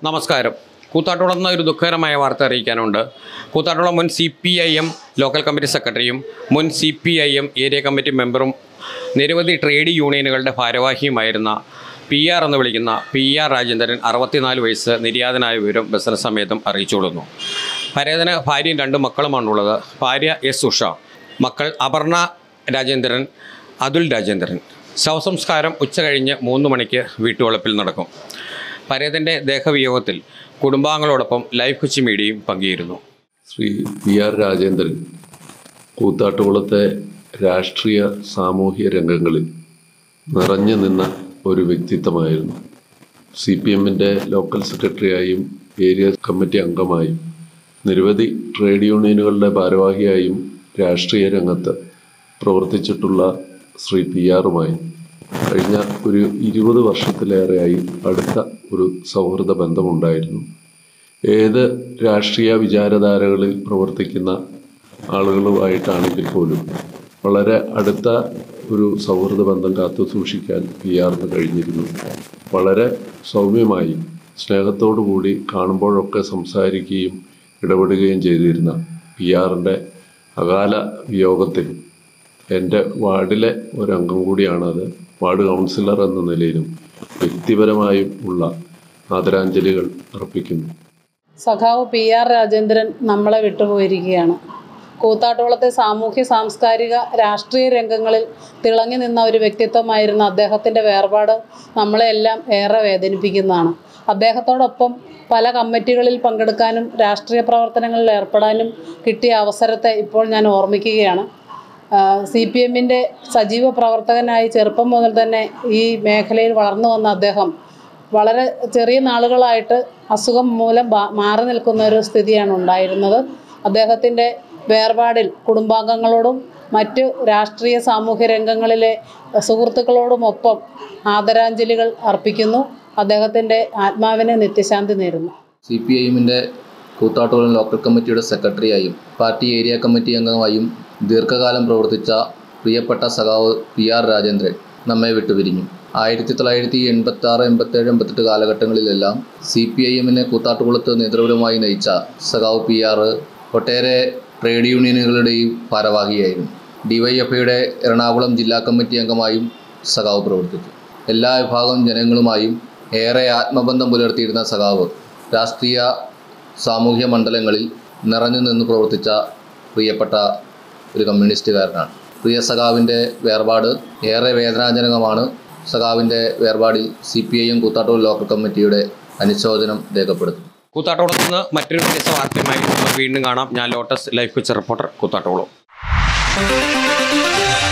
നമസ്കാരം കൂത്താട്ടുളം എന്ന ഒരു ദുഃഖകരമായ വാർത്ത അറിയിക്കാനുണ്ട് കൂത്താട്ടുളം മുൻ C P I M local committee സെക്രട്ടറിയും മുൻ C P I M area committee മെമ്പറും നിരവധി ട്രേഡ് യൂണിയനുകളുടെ ഭാരവാഹിയുമായിരുന്ന പി ആർ എന്ന് വിളിക്കുന്ന പി ആർ രാജേന്ദ്രൻ അറുപത്തിനാല് വയസ്സ് നിര്യാതനായ വിവരം ബിസിനസ് സമേതം അറിയിച്ചുകൊള്ളുന്നു പരേതന് ഭാര്യയും രണ്ട് മക്കളുമാണുള്ളത് ഭാര്യ എസ് ഉഷ മക്കൾ അപർണ രാജേന്ദ്രൻ അതുൽ രാജേന്ദ്രൻ ശവസംസ്കാരം ഉച്ച കഴിഞ്ഞ് മൂന്ന് മണിക്ക് വീട്ടുവളപ്പിൽ നടക്കും പരേതൻ്റെ ദേഹവിയോഗത്തിൽ കുടുംബാംഗങ്ങളോടൊപ്പം ലൈഫ് കൊച്ചി മീഡിയയും പങ്കുചേരുന്നു ശ്രീ പി ആർ രാജേന്ദ്രൻ കൂത്താട്ടുകുളത്തെ രാഷ്ട്രീയ സാമൂഹ്യ രംഗങ്ങളിൽ നിറഞ്ഞു നിന്ന ഒരു വ്യക്തിത്വമായിരുന്നു സി പി എമ്മിൻ്റെ ലോക്കൽ സെക്രട്ടറിയായും ഏരിയ കമ്മിറ്റി അംഗമായും നിരവധി ട്രേഡ് യൂണിയനുകളുടെ ഭാരവാഹിയായും രാഷ്ട്രീയ രംഗത്ത് പ്രവർത്തിച്ചിട്ടുള്ള ശ്രീ പി ആറുമായി കഴിഞ്ഞ ഒരു ഇരുപത് വർഷത്തിലേറെയായി അടുത്ത ഒരു സൗഹൃദ ബന്ധമുണ്ടായിരുന്നു ഏത് രാഷ്ട്രീയ വിചാരധാരകളിൽ പ്രവർത്തിക്കുന്ന ആളുകളുമായിട്ടാണെങ്കിൽ പോലും വളരെ അടുത്ത ഒരു സൗഹൃദ ബന്ധം കാത്തു സൂക്ഷിക്കാൻ പി ആറിന് കഴിഞ്ഞിരുന്നു വളരെ സൗമ്യമായി സ്നേഹത്തോടു കൂടി കാണുമ്പോഴൊക്കെ സംസാരിക്കുകയും ഇടപെടുകയും ചെയ്തിരുന്ന പി ആറിൻ്റെ അകാല വിയോഗത്തിൽ എൻ്റെ വാർഡിലെ ഒരംഗം കൂടിയാണത് വാർഡ് കൗൺസിലർ എന്ന നിലയിലും വ്യക്തിപരമായും ഉള്ള ആദരാഞ്ജലികൾ അർപ്പിക്കുന്നു സഖാവ് പി ആർ രാജേന്ദ്രൻ നമ്മളെ വിട്ടുപോയിരിക്കുകയാണ് കൂത്താട്ടുകുളത്തെ സാമൂഹ്യ സാംസ്കാരിക രാഷ്ട്രീയ രംഗങ്ങളിൽ തിളങ്ങി നിന്ന ഒരു വ്യക്തിത്വമായിരുന്ന അദ്ദേഹത്തിൻ്റെ വേർപാട് നമ്മളെല്ലാം ഏറെ വേദനിപ്പിക്കുന്നതാണ് അദ്ദേഹത്തോടൊപ്പം പല കമ്മിറ്റികളിൽ പങ്കെടുക്കാനും രാഷ്ട്രീയ പ്രവർത്തനങ്ങളിൽ ഏർപ്പെടാനും കിട്ടിയ അവസരത്തെ ഇപ്പോൾ ഞാൻ ഓർമ്മിക്കുകയാണ് സി പി എമ്മിൻ്റെ സജീവ പ്രവർത്തകനായി ചെറുപ്പം മുതൽ തന്നെ ഈ മേഖലയിൽ വളർന്നു വന്ന അദ്ദേഹം വളരെ ചെറിയ നാളുകളായിട്ട് അസുഖം മൂലം ബാ- മാറി നിൽക്കുന്ന ഒരു സ്ഥിതിയാണ് ഉണ്ടായിരുന്നത് അദ്ദേഹത്തിൻ്റെ വേർപാടിൽ കുടുംബാംഗങ്ങളോടും മറ്റു രാഷ്ട്രീയ സാമൂഹ്യ രംഗങ്ങളിലെ സുഹൃത്തുക്കളോടുമൊപ്പം ആദരാഞ്ജലികൾ അർപ്പിക്കുന്നു അദ്ദേഹത്തിൻ്റെ ആത്മാവിന് നിത്യശാന്തി നേരുന്നു സി പി ഐ എമ്മിൻ്റെ കൂത്താട്ടുകുളം ലോക്കൽ കമ്മിറ്റിയുടെ സെക്രട്ടറിയായും പാർട്ടി ഏരിയ കമ്മിറ്റി അംഗമായും ദീർഘകാലം പ്രവർത്തിച്ച പ്രിയപ്പെട്ട സഖാവ് പി ആർ രാജേന്ദ്രൻ നമ്മെ വിട്ടുപിരിഞ്ഞു ആയിരത്തി തൊള്ളായിരത്തി എൺപത്തി ആറ് എൺപത്തേഴ് എൺപത്തെട്ട് കാലഘട്ടങ്ങളിലെല്ലാം സി പി ഐ എമ്മിനെ കൂത്താട്ടുകുളത്ത് നേതൃത്വമായി നയിച്ച സഖാവ് പി ആർ ഒട്ടേറെ ട്രേഡ് യൂണിയനുകളുടെയും ഭാരവാഹിയായിരുന്നു ഡിവൈഎഫ്ഐയുടെ എറണാകുളം ജില്ലാ കമ്മിറ്റി അംഗമായും സഖാവ് പ്രവർത്തിച്ചു എല്ലാ വിഭാഗം ജനങ്ങളുമായും ഏറെ ആത്മബന്ധം പുലർത്തിയിരുന്ന സഖാവ് രാഷ്ട്രീയ സാമൂഹ്യ മണ്ഡലങ്ങളിൽ നിറഞ്ഞു നിന്ന് പ്രവർത്തിച്ച പ്രിയപ്പെട്ട ഒരു കമ്മ്യൂണിസ്റ്റുകാരനാണ് പ്രിയ സഖാവിൻ്റെ വേർപാട് ഏറെ വേദനാജനകമാണ് സഖാവിൻ്റെ വേർപാടിൽ C P I M Koothattur local കമ്മിറ്റിയുടെ അനുശോചനം രേഖപ്പെടുത്തുന്നു കൂത്താട്ടോളത്ത് നിന്ന് മറ്റൊരു വ്യത്യസ്ത വാർത്തയുമായി നമുക്ക് വീണ്ടും കാണാം ഞാൻ ലോട്ടസ് ലൈഫ് കൊച്ചി റിപ്പോർട്ടർ കൂത്താട്ടോളം